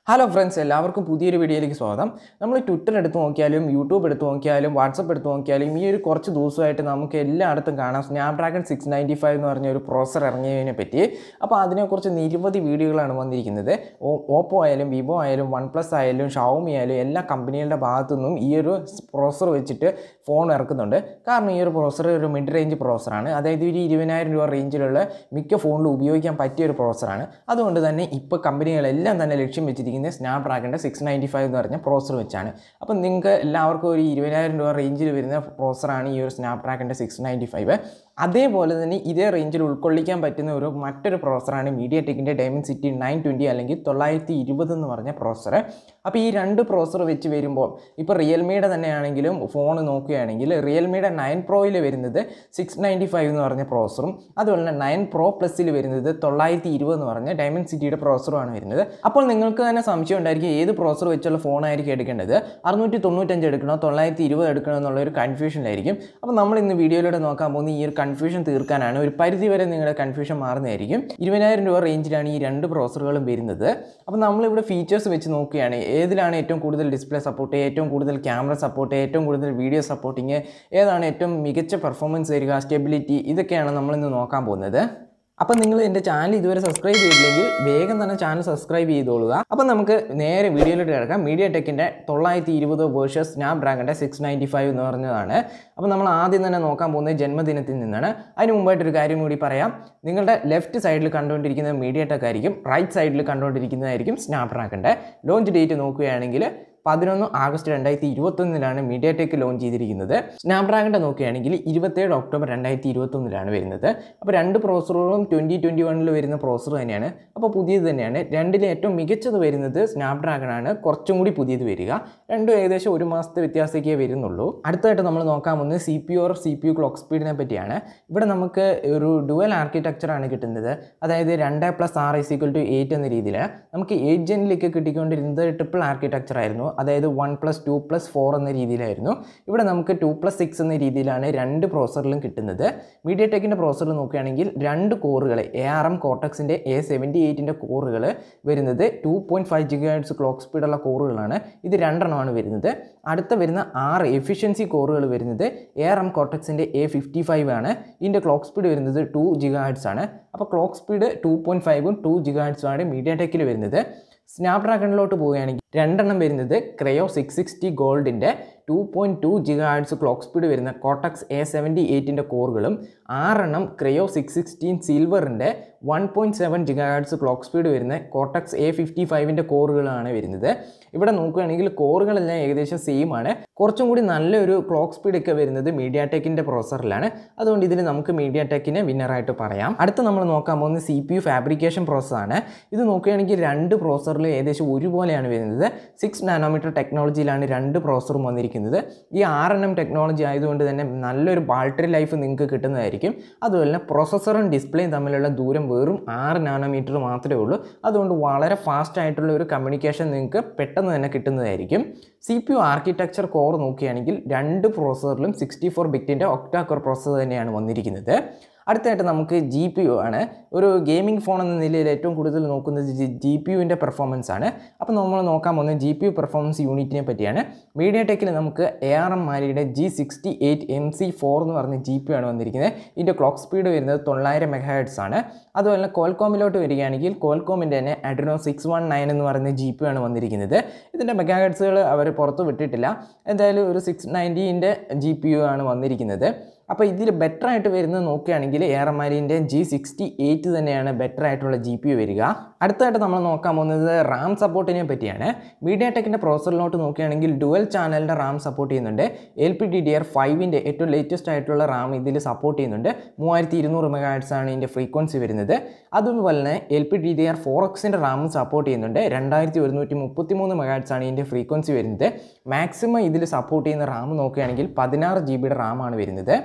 Hello friends എല്ലാവർക്കും പുതിയൊരു വീഡിയോയിലേക്ക് സ്വാഗതം നമ്മൾ ട്വിറ്റർ എടുത്ത് നോക്കിയാലും യൂട്യൂബ് എടുത്ത് നോക്കിയാലും വാട്സപ്പ് എടുത്ത് നോക്കിയാലും ഈ ഒരു കുറച്ച് ദിവസമായിട്ട് നമുക്ക് എല്ലായിടത്തും കാണാം സ്നാപ്ഡ്രാഗൺ സിക്സ് നയൻറ്റി ഫൈവ് എന്ന് പറഞ്ഞ ഒരു പ്രോസർ ഇറങ്ങിയതിനെ പറ്റി അപ്പോൾ അതിനെക്കുറിച്ച് നിരവധി വീഡിയോകളാണ് വന്നിരിക്കുന്നത് ഓ- ഓപ്പോ ആയാലും വിവോ ആയാലും വൺ പ്ലസ് ആയാലും ഷവമി ആയാലും എല്ലാ കമ്പനികളുടെ ഭാഗത്തു നിന്നും ഈ ഒരു പ്രോസർ വെച്ചിട്ട് ഫോൺ ഇറക്കുന്നുണ്ട് കാരണം ഈ ഒരു പ്രോസർ ഒരു മിഡ് റേഞ്ച് പ്രോസറാണ് അതായത് ഒരു ഇരുപതിനായിരം രൂപ റേഞ്ചിലുള്ള മിക്ക ഫോണിലും ഉപയോഗിക്കാൻ പറ്റിയ ഒരു പ്രോസറാണ് അതുകൊണ്ട് തന്നെ ഇപ്പോൾ കമ്പനികളെല്ലാം തന്നെ ലക്ഷ്യം വെച്ചിരിക്കുന്നത് സ്നാപ്ഡ്രാഗണിൻ്റെ സിക്സ് നയൻറ്റി ഫൈവ് എന്ന് പറഞ്ഞ പ്രോസർ വെച്ചാണ് അപ്പം നിങ്ങൾക്ക് എല്ലാവർക്കും ഒരു ഇരുപതിനായിരം രൂപ റേഞ്ചിൽ വരുന്ന പ്രോസറാണ് ഈ ഒരു സ്നാപ്ഡ്രാഗണിൻ്റെ സിക്സ് നയൻറ്റി ഫൈവ് അതേപോലെ തന്നെ ഇതേ റേഞ്ചിൽ ഉൾക്കൊള്ളിക്കാൻ പറ്റുന്ന ഒരു മറ്റൊരു പ്രോസറാണ് മീഡിയ ടെക്കിൻ്റെ ഡയമൻസിറ്റി നയൻ ട്വൻറ്റി അല്ലെങ്കിൽ തൊള്ളായിരത്തി ഇരുപത് എന്ന് പറഞ്ഞ പ്രോസർ അപ്പോൾ ഈ രണ്ട് പ്രോസർ വെച്ച് വരുമ്പോൾ ഇപ്പോൾ റിയൽമിയുടെ തന്നെയാണെങ്കിലും ഫോൺ നോക്കുകയാണെങ്കിൽ റിയൽമിയുടെ നയൻ പ്രോയിൽ വരുന്നത് സിക്സ് നയൻറ്റി ഫൈവ് എന്ന് പറഞ്ഞ പ്രോസറും അതുപോലെ തന്നെ നയൻ പ്രോ പ്ലസ്സിൽ വരുന്നത് തൊള്ളായിരത്തി ഇരുപത് എന്ന് പറഞ്ഞ ഡയമണ്ട് സിറ്റിയുടെ പ്രോസറുമാണ് വരുന്നത് അപ്പോൾ നിങ്ങൾക്ക് തന്നെ സംശയം ഉണ്ടായിരിക്കും ഏത് പ്രോസർ വെച്ചുള്ള ഫോണായിരിക്കും എടുക്കേണ്ടത് അറുന്നൂറ്റി തൊണ്ണൂറ്റഞ്ച് എടുക്കണോ തൊള്ളായിരത്തി ഇരുപത് എടുക്കണോ എന്നുള്ള ഒരു കൺഫ്യൂഷനിലായിരിക്കും അപ്പോൾ നമ്മൾ ഇന്ന് വീഡിയോയിലൂടെ നോക്കാൻ പോകുന്ന ഈ ഒരു കൺഫ്യൂഷൻ തീർക്കാനാണ് ഒരു പരിധി വരെ നിങ്ങളുടെ കൺഫ്യൂഷൻ മാറുന്നതായിരിക്കും ഇരുപതിനായിരം രൂപ റേഞ്ചിലാണ് ഈ രണ്ട് പ്രോസറുകളും വരുന്നത് അപ്പോൾ നമ്മളിവിടെ ഫീച്ചേഴ്സ് വെച്ച് നോക്കുകയാണ് ഏതിലാണ് ഏറ്റവും കൂടുതൽ ഡിസ്പ്ലേ സപ്പോർട്ട് ഏറ്റവും കൂടുതൽ ക്യാമറ സപ്പോർട്ട് ഏറ്റവും കൂടുതൽ വീഡിയോ സപ്പോർട്ടിങ് ഏതാണ് ഏറ്റവും മികച്ച പെർഫോമൻസ് തരിക സ്റ്റെബിലിറ്റി ഇതൊക്കെയാണ് നമ്മളിന്ന് നോക്കാൻ പോകുന്നത് അപ്പം നിങ്ങൾ എൻ്റെ ചാനൽ ഇതുവരെ സബ്സ്ക്രൈബ് ചെയ്തില്ലെങ്കിൽ വേഗം തന്നെ ചാനൽ സബ്സ്ക്രൈബ് ചെയ്തോളുക അപ്പം നമുക്ക് നേരെ വീഡിയോയിലോട്ട് കിടക്കാം മീഡിയ ടെക്കിൻ്റെ തൊള്ളായിരത്തി ഇരുപത് വേർഷസ് സ്നാപ് ഡ്രാഗൻ്റെ സിക്സ് നയൻറ്റി ഫൈവ് എന്ന് പറഞ്ഞതാണ് അപ്പം നമ്മൾ ആദ്യം തന്നെ നോക്കാൻ പോകുന്നത് ജന്മദിനത്തിൽ നിന്നാണ് അതിന് മുമ്പായിട്ടൊരു കാര്യം കൂടി പറയാം നിങ്ങളുടെ ലെഫ്റ്റ് സൈഡിൽ കണ്ടുകൊണ്ടിരിക്കുന്നത് മീഡിയ ടെക് ആയിരിക്കും റൈറ്റ് സൈഡിൽ കണ്ടുകൊണ്ടിരിക്കുന്നതായിരിക്കും സ്നാപ് ഡ്രാഗൻ്റെ ലോഞ്ച് ഡേറ്റ് നോക്കുകയാണെങ്കിൽ പതിനൊന്ന് ആഗസ്റ്റ് രണ്ടായിരത്തി ഇരുപത്തൊന്നിലാണ് മീഡിയ ടെക് ലോഞ്ച് ചെയ്തിരിക്കുന്നത് സ്നാപ്ഡ്രാഗണിൻ്റെ നോക്കുകയാണെങ്കിൽ ഇരുപത്തേഴ് ഒക്ടോബർ രണ്ടായിരത്തി ഇരുപത്തൊന്നിലാണ് വരുന്നത് അപ്പോൾ രണ്ട് പ്രോസറുകളും ട്വൻറ്റി ട്വൻറ്റി വണ്ണിൽ വരുന്ന പ്രോസർ തന്നെയാണ് അപ്പോൾ പുതിയത് തന്നെയാണ് രണ്ടിലെ ഏറ്റവും മികച്ചത് വരുന്നത് സ്നാപ്ഡ്രാഗൺ ആണ് കുറച്ചും കൂടി പുതിയത് വരിക രണ്ടും ഏകദേശം ഒരു മാസത്തെ വ്യത്യാസമൊക്കെ വരുന്നുള്ളൂ അടുത്തായിട്ട് നമ്മൾ നോക്കാൻ പോകുന്നത് C P or C P U clock സ്പീഡിനെ പറ്റിയാണ് ഇവിടെ നമുക്ക് ഒരു ഡുവൽ ആർക്കിടെക്ചറാണ് കിട്ടുന്നത് അതായത് രണ്ട് പ്ലസ് ആർ ഇസ് ഈക്വൽ ടു എയ്റ്റ് എന്ന രീതിയിൽ നമുക്ക് എയ്റ്റ് ജെനിലേക്ക് കിട്ടിക്കൊണ്ടിരുന്നത് ട്രിപ്പിൾ ആർക്കിടെക്ചർ ആയിരുന്നു അതായത് one plus two plus four എന്ന രീതിയിലായിരുന്നു ഇവിടെ നമുക്ക് ടു പ്ലസ് സിക്സ് എന്ന രീതിയിലാണ് രണ്ട് പ്രോസറിലും കിട്ടുന്നത് മീഡിയ ടെക്കിൻ്റെ പ്രോസറിൽ നോക്കുകയാണെങ്കിൽ രണ്ട് കോറുകൾ എ ആർ എം കോട്ടക്സിൻ്റെ എ സെവൻറ്റി എയ്റ്റിൻ്റെ കോറുകൾ വരുന്നത് two point five gigahertz clock സ്പീഡുള്ള കോറുകളാണ് ഇത് രണ്ടെണ്ണമാണ് വരുന്നത് അടുത്ത വരുന്ന ആറ് എഫിഷ്യൻസി കോറുകൾ വരുന്നത് എ ആർ എം കോട്ടക്സിൻ്റെ എ ഫിഫ്റ്റി ഫൈവ് ആണ് ഇതിൻ്റെ ക്ലോക്ക് സ്പീഡ് വരുന്നത് ടു ജിഗാഡ്സ് ആണ് അപ്പോൾ ക്ലോക്ക് സ്പീഡ് ടു പോയിൻറ്റ് ഫൈവും ടു ജിഗാഡ്സും ആണ് മീഡിയ ടെക്കിൽ വരുന്നത് സ്നാപ്ഡ്രാഗണിലോട്ട് പോവുകയാണെങ്കിൽ രണ്ടെണ്ണം വരുന്നത് ക്രയോ സിക്സ് സിക്സ്റ്റി ഗോൾഡിൻ്റെ two point two gigahertz clock speed വരുന്ന കോട്ടക്സ് എ സെവൻറ്റി എയ്റ്റിൻ്റെ കോറുകളും ആറെണ്ണം ക്രയോ സിക്സ് സിക്സ്റ്റീൻ സിൽവറിൻ്റെ one point seven gigahertz clock speed വരുന്ന കോട്ടക്സ് എ ഫിഫ്റ്റി ഫൈവിൻ്റെ കോറുകളാണ് വരുന്നത് ഇവിടെ നോക്കുകയാണെങ്കിൽ കോറുകളെല്ലാം ഏകദേശം സെയിം ആണ് കുറച്ചും കൂടി നല്ലൊരു ക്ലോക്ക് സ്പീഡ് ഒക്കെ വരുന്നത് മീഡിയ ടെക്കിൻ്റെ പ്രോസറിലാണ് അതുകൊണ്ട് ഇതിൽ നമുക്ക് മീഡിയ ടെക്കിനെ വിന്നറായിട്ട് പറയാം അടുത്ത നമ്മൾ നോക്കാൻ പോകുന്നത് സി പി യു ഫാബ്രിക്കേഷൻ പ്രോസസ്സാണ് ഇത് നോക്കുകയാണെങ്കിൽ രണ്ട് പ്രോസറിലും ഏകദേശം ഒരുപോലെയാണ് വരുന്നത് സിക്സ് നാനോമീറ്റർ ടെക്നോളജിയിലാണ് രണ്ട് പ്രോസറും വന്നിരിക്കുന്നത് ഈ ആർ എൻ എം ടെക്നോളജി ആയതുകൊണ്ട് തന്നെ നല്ലൊരു ബാറ്ററി ലൈഫ് നിങ്ങൾക്ക് കിട്ടുന്നതായിരിക്കും അതുപോലെ തന്നെ പ്രോസസ്സറും ഡിസ്പ്ലേയും തമ്മിലുള്ള ദൂരം വെറും ആറ് നാനോമീറ്റർ മാത്രമേ ഉള്ളൂ അതുകൊണ്ട് വളരെ ഫാസ്റ്റ് ആയിട്ടുള്ള ഒരു കമ്മ്യൂണിക്കേഷൻ നിങ്ങൾക്ക് പെട്ടെന്ന് തന്നെ കിട്ടുന്നതായിരിക്കും C P U architecture core നോക്കുകയാണെങ്കിൽ രണ്ട് പ്രോസസറിലും സിക്സ്റ്റി ഫോർ ബിറ്റിൻ്റെ ഒക്ടാ കോർ പ്രോസസ്സർ തന്നെയാണ് വന്നിരിക്കുന്നത് അടുത്തായിട്ട് നമുക്ക് ജി പി യു ആണ് ഒരു ഗെയിമിംഗ് ഫോൺ എന്ന നിലയിൽ ഏറ്റവും കൂടുതൽ നോക്കുന്നത് ജി പി യുവിൻ്റെ പെർഫോമൻസ് ആണ് അപ്പോൾ നമ്മൾ നോക്കാൻ പോകുന്നത് ജി പി യു പെർഫോമൻസ് യൂണിറ്റിനെ പറ്റിയാണ് മീഡിയ ടെക്കിൽ നമുക്ക് എ ആർ എം മാരിയുടെ G sixty eight M C four എന്ന് പറഞ്ഞ ജി പി യു ആണ് വന്നിരിക്കുന്നത് ഇതിൻ്റെ ക്ലോക്ക് സ്പീഡ് വരുന്നത് തൊള്ളായിരം മെഗാഹെഡ്സ് ആണ് അതുപോലെ തന്നെ കോൽകോമിലോട്ട് വരികയാണെങ്കിൽ കോൽകോമിൻ്റെ തന്നെ അഡ്രിനോ സിക്സ് വൺ നയൻ എന്ന് പറയുന്ന ജി പി യു ആണ് വന്നിരിക്കുന്നത് ഇതിൻ്റെ മെഗാഹെഡ്സുകൾ അവർ പുറത്ത് വിട്ടിട്ടില്ല എന്തായാലും ഒരു സിക്സ് നയൻറ്റീൻ്റെ ജി പി യു ആണ് വന്നിരിക്കുന്നത് അപ്പോൾ ഇതിൽ ബെറ്റർ ആയിട്ട് വരുന്നത് നോക്കുകയാണെങ്കിൽ എയർമാലിൻ്റെ ജി സിക്സ്റ്റി എയ്റ്റ് തന്നെയാണ് ബെറ്റർ ആയിട്ടുള്ള ജി പി യു വരിക അടുത്തായിട്ട് നമ്മൾ നോക്കാൻ പോകുന്നത് റാം സപ്പോർട്ടിനെ പറ്റിയാണ് മീഡിയ ടെക്കിൻ്റെ പ്രോസറിലോട്ട് നോക്കുകയാണെങ്കിൽ ഡുവൽ ചാനലിൻ്റെ റാം സപ്പോർട്ട് ചെയ്യുന്നുണ്ട് L P D D R ഫൈവിൻ്റെ ഏറ്റവും ലേറ്റസ്റ്റ് ആയിട്ടുള്ള റാം ഇതിൽ സപ്പോർട്ട് ചെയ്യുന്നുണ്ട് മൂവായിരത്തി ഇരുന്നൂറ് മെഗാഹെഡ്സ് ആണ് ഇതിൻ്റെ ഫ്രീക്വൻസി വരുന്നത് അതുപോലെ തന്നെ L P D D R four എക്സിൻ്റെ റാമും സപ്പോർട്ട് ചെയ്യുന്നുണ്ട് രണ്ടായിരത്തി ഒരുന്നൂറ്റി മുപ്പത്തി മൂന്ന് മെഗാഹെഡ്സ് ആണ് ഇതിൻ്റെ ഫ്രീക്വൻസി വരുന്നത് മാക്സിമം ഇതിൽ സപ്പോർട്ട് ചെയ്യുന്ന റാം നോക്കുകയാണെങ്കിൽ പതിനാറ് ജി ബിയുടെ റാമാണ് വരുന്നത്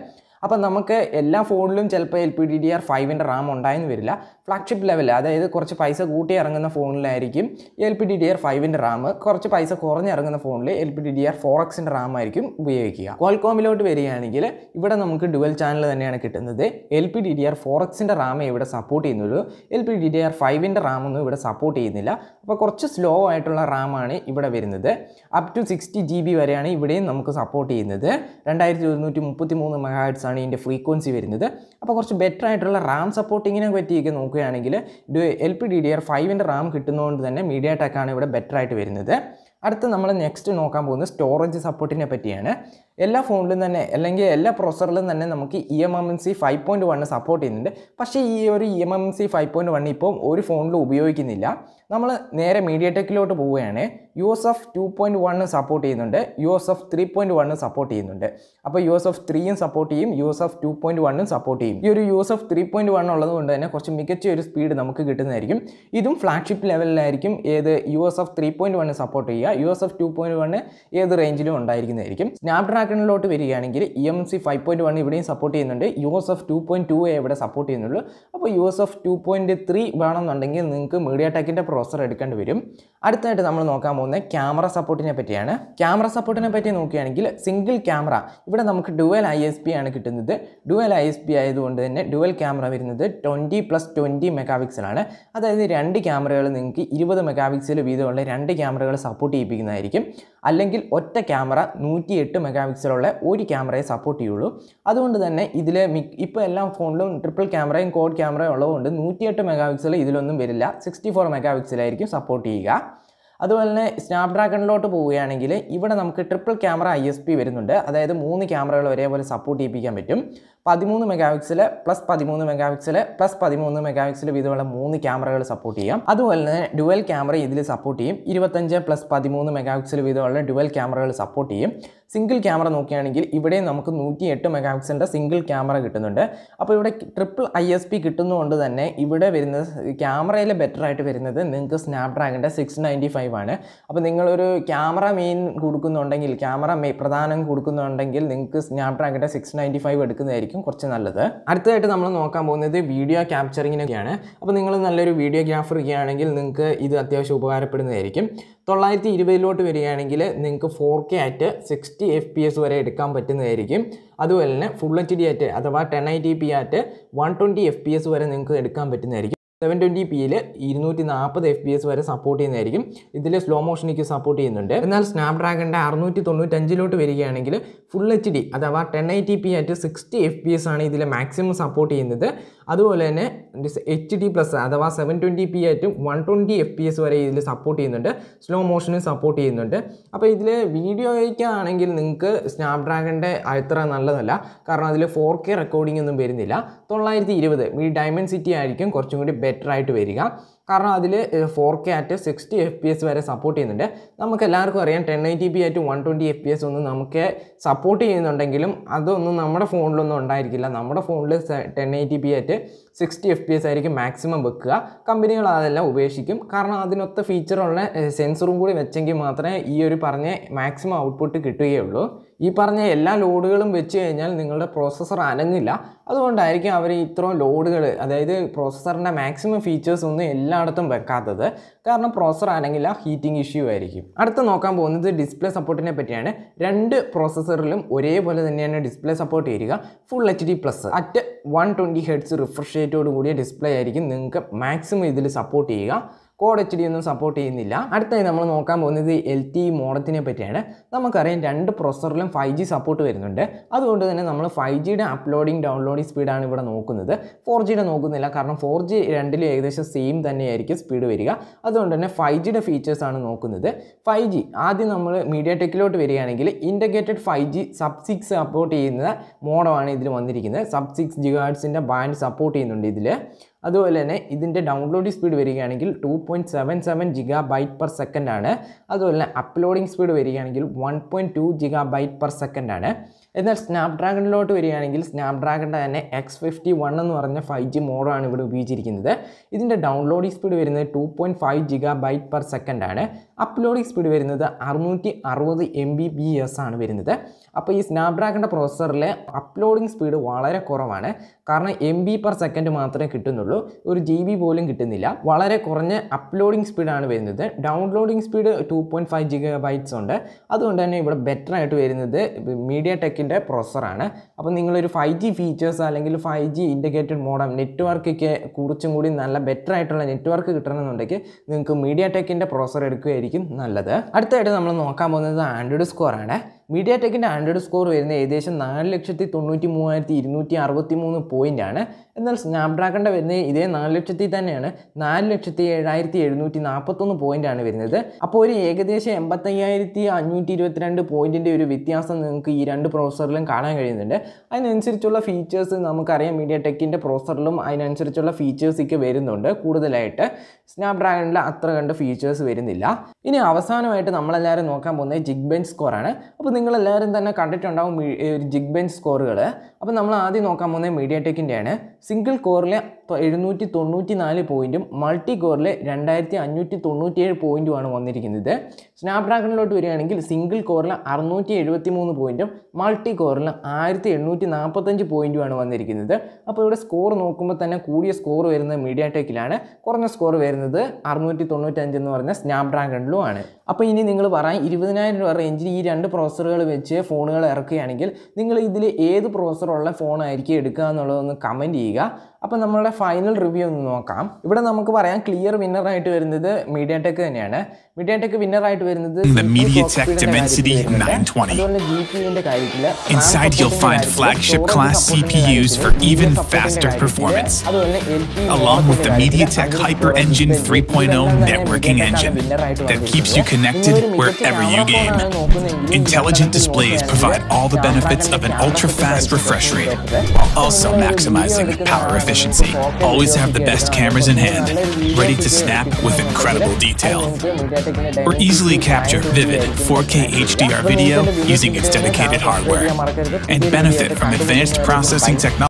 അപ്പം നമുക്ക് എല്ലാ ഫോണിലും ചിലപ്പോൾ L P D D R ഫൈവിൻ്റെ റാം ഉണ്ടായെന്ന് വരില്ല ഫ്ലാഗ്ഷിപ്പ് ലെവൽ അതായത് കുറച്ച് പൈസ കൂട്ടി ഇറങ്ങുന്ന ഫോണിലായിരിക്കും L P D D R ഫൈവിൻ്റെ റാം കുറച്ച് പൈസ കുറഞ്ഞ് ഇറങ്ങുന്ന ഫോണിൽ L P D D R four എക്സിൻ്റെ റാം ആയിരിക്കും ഉപയോഗിക്കുക ക്വാൾകോമിലോട്ട് വരികയാണെങ്കിൽ ഇവിടെ നമുക്ക് ഡുവൽ ചാനൽ തന്നെയാണ് കിട്ടുന്നത് L P D D R four എക്സിൻ്റെ റാമേ ഇവിടെ സപ്പോർട്ട് ചെയ്യുന്നുള്ളൂ L P D D R ഫൈവിൻ്റെ റാമൊന്നും ഇവിടെ സപ്പോർട്ട് ചെയ്യുന്നില്ല അപ്പോൾ കുറച്ച് സ്ലോ ആയിട്ടുള്ള റാമാണ് ഇവിടെ വരുന്നത് up to sixty G B വരെയാണ് ഇവിടെയും നമുക്ക് സപ്പോർട്ട് ചെയ്യുന്നത് രണ്ടായിരത്തി ഒരുന്നൂറ്റി മുപ്പത്തി മൂന്ന് മെഗാഹെഡ്സ് ആണ് ഇതിൻ്റെ ഫ്രീക്വൻസി വരുന്നത് അപ്പോൾ കുറച്ച് ബെറ്റർ ആയിട്ടുള്ള റാം സപ്പോർട്ടിങ്ങിനെ പറ്റിയൊക്കെ നോക്കുകയാണെങ്കിൽ L P D D R ഫൈവിൻ്റെ റാം കിട്ടുന്നതുകൊണ്ട് തന്നെ മീഡിയ ടെക്കാണ് ഇവിടെ ബെറ്റർ ആയിട്ട് വരുന്നത് അടുത്ത് നമ്മൾ നെക്സ്റ്റ് നോക്കാൻ പോകുന്നത് സ്റ്റോറേജ് സപ്പോർട്ടിനെ പറ്റിയാണ് എല്ലാ ഫോണിലും തന്നെ അല്ലെങ്കിൽ എല്ലാ പ്രൊസറിലും തന്നെ നമുക്ക് E M M C five point one support ചെയ്യുന്നുണ്ട് പക്ഷേ ഈ ഒരു E M M C five point one ഇപ്പം ഒരു ഫോണിലും ഉപയോഗിക്കുന്നില്ല നമ്മൾ നേരെ മീഡിയ ടെക്കിലോട്ട് പോവുകയാണ് U S F two point one support ചെയ്യുന്നുണ്ട് U S F three point one support ചെയ്യുന്നുണ്ട് അപ്പോൾ യു എസ് എഫ് ത്രീയും സപ്പോർട്ട് ചെയ്യും U S F two point വണ്ണും സപ്പോർട്ട് ചെയ്യും ഈ ഒരു U S F three point one ഉള്ളത് കൊണ്ട് തന്നെ കുറച്ച് മികച്ച ഒരു സ്പീഡ് നമുക്ക് കിട്ടുന്നതായിരിക്കും ഇതും ഫ്ലാഗ്ഷിപ്പ് ലെവലിലായിരിക്കും ഏത് U S F three point one support ചെയ്യുക U S F two point one ഏത് റേഞ്ചിലും ഉണ്ടായിരിക്കുന്നതായിരിക്കും സ്നാപ് ഡ്രാഗണിലോട്ട് വരികയാണെങ്കിൽ E M C five point one ഇവിടെയും സപ്പോർട്ട് ചെയ്യുന്നുണ്ട് U S F two point two A ഇവിടെ സപ്പോർട്ട് ചെയ്യുന്നുള്ളൂ അപ്പോൾ U S F two point three വേണമെന്നുണ്ടെങ്കിൽ നിങ്ങൾക്ക് മീഡിയ ടെക്കിൻ്റെ പ്രോസർ എടുക്കേണ്ടി വരും അടുത്തായിട്ട് നമ്മൾ നോക്കാൻ പോകുന്നത് ക്യാമറ സപ്പോർട്ടിനെ പറ്റിയാണ് ക്യാമറ സപ്പോർട്ടിനെ പറ്റി നോക്കുകയാണെങ്കിൽ സിംഗിൾ ക്യാമറ ഇവിടെ നമുക്ക് ഡുവൽ ഐ എസ് പി ആണ് കിട്ടുന്നത് ഡുവൽ ഐ എസ് പി ആയതുകൊണ്ട് തന്നെ ഡുവൽ ക്യാമറ വരുന്നത് ട്വൻറ്റി പ്ലസ് ട്വൻറ്റി മെഗാ പിക്സലാണ് അതായത് രണ്ട് ക്യാമറകൾ നിങ്ങൾക്ക് ഇരുപത് മെഗാ പിക്സൽ വീതമുള്ള രണ്ട് ക്യാമറകൾ സപ്പോർട്ട് ചെയ്യിപ്പിക്കുന്നതായിരിക്കും അല്ലെങ്കിൽ ഒറ്റ ക്യാമറ നൂറ്റി എട്ട് മെഗാ പിക്സലുള്ള ഒരു ക്യാമറയെ സപ്പോർട്ട് ചെയ്യുള്ളൂ അതുകൊണ്ട് തന്നെ ഇതിൽ മിക് ഇപ്പോൾ എല്ലാ ഫോണിലും ട്രിപ്പിൾ ക്യാമറയും കോഡ് ക്യാമറയും ഉള്ളതുകൊണ്ട് നൂറ്റിയെട്ട് മെഗാ പിക്സൽ ഇതിലൊന്നും വരില്ല സിക്സ്റ്റി ഫോർ മെഗാ പിക്സലായിരിക്കും സപ്പോർട്ട് ചെയ്യുക അതുപോലെ തന്നെ സ്നാപ്ഡ്രാഗണിലോട്ട് പോവുകയാണെങ്കിൽ ഇവിടെ നമുക്ക് triple camera I S P വരുന്നുണ്ട് അതായത് മൂന്ന് ക്യാമറകൾ ഒരേപോലെ സപ്പോർട്ട് ചെയ്യിപ്പിക്കാൻ പറ്റും പതിമൂന്ന് മെഗാ പിക്സൽ പ്ലസ് പതിമൂന്ന് മെഗാ പിക്സൽ പ്ലസ് പതിമൂന്ന് മെഗാ പിക്സൽ വീതമുള്ള മൂന്ന് ക്യാമറകൾ സപ്പോർട്ട് ചെയ്യാം അതുപോലെ തന്നെ ഡുവൽ ക്യാമറ ഇതിൽ സപ്പോർട്ട് ചെയ്യും ഇരുപത്തഞ്ച് പ്ലസ് പതിമൂന്ന് മെഗാ പിക്സൽ വീതമുള്ള ഡുവൽ ക്യാമറകൾ സപ്പോർട്ട് ചെയ്യും സിംഗിൾ ക്യാമറ നോക്കുകയാണെങ്കിൽ ഇവിടെ നമുക്ക് നൂറ്റി എട്ട് മെഗാ പിക്സലിൻ്റെ സിംഗിൾ ക്യാമറ കിട്ടുന്നുണ്ട് അപ്പോൾ ഇവിടെ ട്രിപ്പിൾ ഐ എസ് പി കിട്ടുന്നതുകൊണ്ട് തന്നെ ഇവിടെ വരുന്നത് ക്യാമറയിൽ ബെറ്റർ ആയിട്ട് വരുന്നത് നിങ്ങൾക്ക് സ്നാപ്ഡ്രാഗണിൻ്റെ സിക്സ് നയൻറ്റി ഫൈവ് ആണ് അപ്പോൾ നിങ്ങളൊരു ക്യാമറ മെയിൻ കൊടുക്കുന്നുണ്ടെങ്കിൽ ക്യാമറ മെയ് പ്രധാനം കൊടുക്കുന്നുണ്ടെങ്കിൽ നിങ്ങൾക്ക് സ്നാപ്ഡ്രാഗണിൻ്റെ സിക്സ് നയൻറ്റി ഫൈവ് എടുക്കുന്നതായിരിക്കും കുറച്ച് നല്ലത് അടുത്തതായിട്ട് നമ്മൾ നോക്കാൻ പോകുന്നത് വീഡിയോ ക്യാപ്ചറിങ്ങിനൊക്കെയാണ് അപ്പോൾ നിങ്ങൾ നല്ലൊരു വീഡിയോഗ്രാഫർ ഒക്കെയാണെങ്കിൽ നിങ്ങൾക്ക് ഇത് അത്യാവശ്യം ഉപകാരപ്പെടുന്നതായിരിക്കും തൊള്ളായിരത്തി ഇരുപതിലോട്ട് വരികയാണെങ്കിൽ നിങ്ങൾക്ക് four K at sixty F P S വരെ എടുക്കാൻ പറ്റുന്നതായിരിക്കും അതുപോലെ തന്നെ ഫുൾ എച്ച് ഡി ആറ്റ് അഥവാ ten eighty P at one twenty F P S വരെ നിങ്ങൾക്ക് എടുക്കാൻ പറ്റുന്നതായിരിക്കും സെവൻ ട്വൻറ്റി പിയിൽ ഇരുന്നൂറ്റി നാൽപ്പത് എഫ് പി എസ് വരെ സപ്പോർട്ട് ചെയ്യുന്നതായിരിക്കും ഇതിൽ സ്ലോ മോഷനിക്ക് സപ്പോർട്ട് ചെയ്യുന്നുണ്ട് എന്നാൽ സ്നാപ്ഡ്രാഗണിൻ്റെ അറുന്നൂറ്റി തൊണ്ണൂറ്റഞ്ചിലോട്ട് വരികയാണെങ്കിൽ ഫുൾ എച്ച് ഡി അഥവാ ടെൻ ഐ ടി പി ആയിട്ട് സിക്സ്റ്റി എഫ് പി എസ് ആണ് ഇതിൽ മാക്സിമം സപ്പോർട്ട് ചെയ്യുന്നത് അതുപോലെ തന്നെ എച്ച് ഡി പ്ലസ് അഥവാ സെവൻ ട്വൻറ്റി പി ആയിട്ട് one twenty F P S വരെ ഇതിൽ സപ്പോർട്ട് ചെയ്യുന്നുണ്ട് സ്ലോ മോഷനും സപ്പോർട്ട് ചെയ്യുന്നുണ്ട് അപ്പോൾ ഇതിൽ വീഡിയോയ്ക്കാണെങ്കിൽ നിങ്ങൾക്ക് സ്നാപ്ഡ്രാഗണിൻ്റെ അത്ര നല്ലതല്ല കാരണം അതിൽ ഫോർ കെ റെക്കോർഡിംഗ് ഒന്നും വരുന്നില്ല തൊള്ളായിരത്തി ഇരുപത് ഈ ഡയമണ്ട് സിറ്റി ആയിരിക്കും കുറച്ചും കൂടി ബെറ്റർ ആയിട്ട് വരിക കാരണം അതിൽ four K at sixty F P S വരെ സപ്പോർട്ട് ചെയ്യുന്നുണ്ട് നമുക്ക് എല്ലാവർക്കും അറിയാം ടെൻ ഐ ടി പി ആയിട്ട് one twenty F P S ഒന്നും നമുക്ക് സപ്പോർട്ട് ചെയ്യുന്നുണ്ടെങ്കിലും അതൊന്നും നമ്മുടെ ഫോണിലൊന്നും ഉണ്ടായിരിക്കില്ല നമ്മുടെ ഫോണിൽ ടെൻ ഐ ടി പി ആയിട്ട് സിക്സ്റ്റി എഫ് പി എസ് ആയിരിക്കും മാക്സിമം വെക്കുക കമ്പനികൾ അതെല്ലാം ഉപേക്ഷിക്കും കാരണം അതിനൊത്ത ഫീച്ചറുള്ള സെൻസറും കൂടി വെച്ചെങ്കിൽ മാത്രമേ ഈ ഒരു പറഞ്ഞ മാക്സിമം ഔട്ട്പുട്ട് കിട്ടുകയുള്ളൂ ഈ പറഞ്ഞ എല്ലാ ലോഡുകളും വെച്ച് കഴിഞ്ഞാൽ നിങ്ങളുടെ പ്രോസസ്സർ അനങ്ങില്ല അതുകൊണ്ടായിരിക്കും അവർ ഇത്രയും ലോഡുകൾ അതായത് പ്രോസസ്സറിൻ്റെ മാക്സിമം ഫീച്ചേഴ്സ് ഒന്നും എല്ലായിടത്തും വെക്കാത്തത് കാരണം പ്രോസസ്സർ അനങ്ങില്ല ഹീറ്റിംഗ് ഇഷ്യൂ ആയിരിക്കും അടുത്ത് നോക്കാൻ പോകുന്നത് ഡിസ്പ്ലേ സപ്പോർട്ടിനെ പറ്റിയാണ് രണ്ട് പ്രോസസ്സറിലും ഒരേപോലെ തന്നെയാണ് ഡിസ്പ്ലേ സപ്പോർട്ട് ചെയ്യുക full H D plus at one twenty hertz refresh റേറ്റോട് കൂടിയ ഡിസ്പ്ലേ ആയിരിക്കും നിങ്ങൾക്ക് മാക്സിമം ഇതിൽ സപ്പോർട്ട് ചെയ്യുക കോഡ് എച്ച് ഡി ഒന്നും സപ്പോർട്ട് ചെയ്യുന്നില്ല അടുത്തായി നമ്മൾ നോക്കാൻ പോകുന്നത് എൽ ടി മോഡത്തിനെ പറ്റിയാണ് നമുക്കറിയാം രണ്ട് പ്രൊസറിലും ഫൈവ് ജി സപ്പോർട്ട് വരുന്നുണ്ട് അതുകൊണ്ട് തന്നെ നമ്മൾ ഫൈവ് ജിയുടെ അപ്ലോഡിങ് ഡൗൺലോഡിങ് സ്പീഡാണ് ഇവിടെ നോക്കുന്നത് ഫോർ ജിയുടെ നോക്കുന്നില്ല കാരണം ഫോർ ജി രണ്ടിലും ഏകദേശം സെയിം തന്നെയായിരിക്കും സ്പീഡ് വരിക അതുകൊണ്ട് തന്നെ ഫൈവ് ജിയുടെ ഫീച്ചേഴ്സാണ് നോക്കുന്നത് ഫൈവ് ജി ആദ്യം നമ്മൾ മീഡിയ ടെക്കിലോട്ട് വരികയാണെങ്കിൽ integrated five G sub six support ചെയ്യുന്ന മോഡമാണ് ഇതിൽ വന്നിരിക്കുന്നത് സബ് സിക്സ് ജിഗാഡ്സിൻ്റെ ബാൻഡ് സപ്പോർട്ട് ചെയ്യുന്നുണ്ട് ഇതിൽ അതുപോലെ തന്നെ ഇതിൻ്റെ ഡൗൺലോഡിംഗ് സ്പീഡ് വരികയാണെങ്കിൽ two point seven seven gigabyte per second ആണ് അതുപോലെ തന്നെ അപ്ലോഡിംഗ് സ്പീഡ് വരികയാണെങ്കിൽ one point two gigabyte per second ആണ് എന്നാൽ സ്നാപ്ഡ്രാഗണിലോട്ട് വരികയാണെങ്കിൽ സ്നാപ്ഡ്രാഗണിൻ്റെ തന്നെ എക്സ് ഫിഫ്റ്റി വൺ എന്ന് പറഞ്ഞ ഫൈവ് ജി മോഡാണ് ഇവിടെ ഉപയോഗിച്ചിരിക്കുന്നത് ഇതിൻ്റെ ഡൗൺലോഡിംഗ് സ്പീഡ് വരുന്നത് two point five gigabyte per second ആണ് അപ്ലോഡിംഗ് സ്പീഡ് വരുന്നത് അറുന്നൂറ്റി അറുപത് എം ബി ബി എസ് ആണ് വരുന്നത് അപ്പോൾ ഈ സ്നാപ്ഡ്രാഗണിൻ്റെ പ്രോസസ്സറിലെ അപ്ലോഡിംഗ് സ്പീഡ് വളരെ കുറവാണ് കാരണം എം ബി പെർ സെക്കൻഡ് മാത്രമേ കിട്ടുന്നുള്ളൂ ഒരു ജി ബി പോലും കിട്ടുന്നില്ല വളരെ കുറഞ്ഞ അപ്ലോഡിംഗ് സ്പീഡാണ് വരുന്നത് downloading speed two point five gigabytes ഉണ്ട് അതുകൊണ്ട് തന്നെ ഇവിടെ ബെറ്റർ ആയിട്ട് വരുന്നത് മീഡിയ ടെക്കിൻ്റെ പ്രോസസ്സറാണ് അപ്പോൾ നിങ്ങളൊരു ഫൈവ് ജി ഫീച്ചേഴ്സ് അല്ലെങ്കിൽ ഫൈവ് ജി ഇൻറ്റഗ്രേറ്റഡ് മോഡം നെറ്റ്വർക്കൊക്കെ കുറച്ചും കൂടി നല്ല ബെറ്റർ ആയിട്ടുള്ള നെറ്റ്വർക്ക് കിട്ടണമെന്നുണ്ടെങ്കിൽ നിങ്ങൾക്ക് മീഡിയ ടെക്കിൻ്റെ പ്രോസസ്സർ എടുക്കുകയായിരിക്കും നല്ലത് അടുത്തായിട്ട് നമ്മൾ നോക്കാൻ പോകുന്നത് ആൻഡ്രോയിഡ് സ്കോറാണ് മീഡിയ ടെക്കിൻ്റെ ആൻഡ്രോയിഡ് സ്കോർ വരുന്നത് ഏകദേശം നാല് ലക്ഷത്തി തൊണ്ണൂറ്റി മൂവായിരത്തി ഇരുന്നൂറ്റി അറുപത്തി മൂന്ന് പോയിൻ്റ് ആണ് എന്നാൽ സ്നാപ്ഡ്രാഗണിൻ്റെ വരുന്നത് ഇതേ നാല് ലക്ഷത്തിൽ തന്നെയാണ് നാല് ലക്ഷത്തി ഏഴായിരത്തി എഴുന്നൂറ്റി നാൽപ്പത്തൊന്ന് പോയിൻ്റ് ആണ് വരുന്നത് അപ്പോൾ ഒരു ഏകദേശം എൺപത്തയ്യായിരത്തി അഞ്ഞൂറ്റി ഇരുപത്തിരണ്ട് പോയിൻറ്റിൻ്റെ ഒരു വ്യത്യാസം നിങ്ങൾക്ക് ഈ രണ്ട് പ്രോസറിലും കാണാൻ കഴിയുന്നുണ്ട് അതിനനുസരിച്ചുള്ള ഫീച്ചേഴ്സ് നമുക്കറിയാം മീഡിയ ടെക്കിൻ്റെ പ്രോസറിലും അതിനനുസരിച്ചുള്ള ഫീച്ചേഴ്സൊക്കെ വരുന്നുണ്ട് കൂടുതലായിട്ട് സ്നാപ്ഡ്രാഗണിൽ അത്ര കണ്ട് ഫീച്ചേഴ്സ് വരുന്നില്ല ഇനി അവസാനമായിട്ട് നമ്മളെല്ലാവരും നോക്കാൻ പോകുന്നത് ജിഗ് ബെഞ്ച് സ്കോറാണ് അപ്പോൾ നിങ്ങളെല്ലാവരും തന്നെ കണ്ടിട്ടുണ്ടാവും മീ- ഈ ഒരു ജിഗ് ബെഞ്ച് സ്കോറുകൾ അപ്പോൾ നമ്മൾ ആദ്യം നോക്കാൻ പോകുന്നത് മീഡിയ ടെക്കിൻ്റെയാണ് സിംഗിൾ കോറിലെ എഴുന്നൂറ്റി തൊണ്ണൂറ്റി നാല് പോയിൻറ്റും മൾട്ടി കോറിൽ രണ്ടായിരത്തി അഞ്ഞൂറ്റി തൊണ്ണൂറ്റിയേഴ് പോയിൻറ്റുമാണ് വന്നിരിക്കുന്നത് സ്നാപ്ഡ്രാഗണിലോട്ട് വരികയാണെങ്കിൽ സിംഗിൾ കോറിൽ അറുന്നൂറ്റി എഴുപത്തി മൂന്ന് പോയിൻറ്റും മൾട്ടി കോറിൽ ആയിരത്തി എണ്ണൂറ്റി നാൽപ്പത്തഞ്ച് പോയിൻറ്റുമാണ് വന്നിരിക്കുന്നത് അപ്പോൾ ഇവിടെ സ്കോർ നോക്കുമ്പോൾ തന്നെ കൂടിയ സ്കോർ വരുന്നത് മീഡിയ ടെക്കിലാണ് കുറഞ്ഞ സ്കോർ വരുന്നത് അറുന്നൂറ്റി തൊണ്ണൂറ്റഞ്ച് എന്ന് പറഞ്ഞ സ്നാപ്ഡ്രാഗണിലും ആണ് അപ്പോൾ ഇനി നിങ്ങൾ പറയാം ഇരുപതിനായിരം രൂപ റേഞ്ചിൽ ഈ രണ്ട് പ്രോസസ്സറുകൾ വെച്ച് ഫോണുകൾ ഇറക്കുകയാണെങ്കിൽ നിങ്ങൾ ഇതിൽ ഏത് പ്രോസസ്സറുള്ള ഫോണായിരിക്കും എടുക്കുക എന്നുള്ളതൊന്ന് കമൻറ്റ് ചെയ്യുക അപ്പോൾ നമ്മളുടെ ഫൈനൽ റിവ്യൂ ഒന്ന് നോക്കാം ഇവിടെ നമുക്ക് പറയാം ക്ലിയർ വിന്നറായിട്ട് വരുന്നത് മീഡിയ ടെക് തന്നെയാണ് മീഡിയ ടെക് വിന്നറായിട്ട് വരുന്നത് The MediaTek Dimensity 920. അതുപോലെ ജി പിന്റെ കാര്യത്തിൽ Inside, you'll find flagship class CPUs for even faster performance, along with the MediaTek Hyper Engine 3.0 networking engine that keeps you connected wherever you game. Intelligent displays provide all the benefits of an ultra-fast refresh rate, while also maximizing power efficiency. Always have the best cameras in hand, ready to snap with incredible detail. Or easily capture vivid 4K HDR video using its dedicated hardware, and benefit from advanced processing technology.